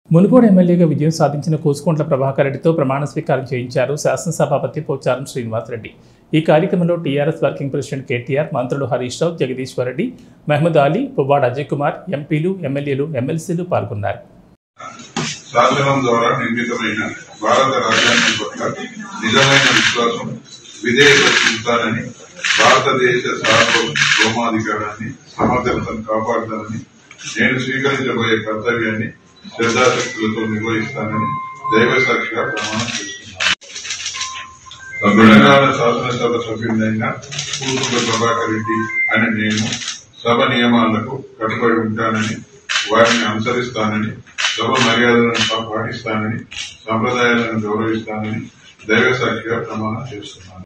మునుగోడు ఎమ్మెల్యేగా విజయం సాధించిన కోసుకొంట్ల ప్రభాకర్ రెడ్డితో ప్రమాణ స్వీకారం చేయించారు శాసనసభాపతి పోచారం శ్రీనివాసరెడ్డి ఈ కార్యక్రమంలో టీఆర్ఎస్ వర్కింగ్ ప్రెసిడెంట్ కేటీఆర్ మంత్రులు హరీష్ రావు జగదీశ్వర్ రెడ్డి మహమూద్ అలీ పువ్వాడ అజయ్ కుమార్ ఎంపీలు ఎమ్మెల్యేలు ఎమ్మెల్సీలు పాల్గొన్నారు శాసనం ద్వారా నిర్మితమైన భారత రాజ్యాంగం పట్ల నిజమైన విశ్వాసం విధేయత చూపుతానని భారతదేశ సార్వభౌమాధికారాన్ని సమగ్రతను కాపాడుతానని నేను స్వీకరించబోయే కర్తవ్యాన్ని శ్రద్ధాశక్తులతో నిర్వహిస్తానని దైవ సాక్షిగా ప్రమాణం చేస్తున్నాను తెలంగాణ శాసనసభ సభ్యుడైన కూతురు ప్రభాకర్ రెడ్డి అని నేను సభ నియమాలకు కట్టుబడి ఉంటానని వారిని అనుసరిస్తానని సభ మర్యాదలను పాటిస్తానని సంప్రదాయాలను గౌరవిస్తానని దైవ సాక్షిగా ప్రమాణం చేస్తున్నాను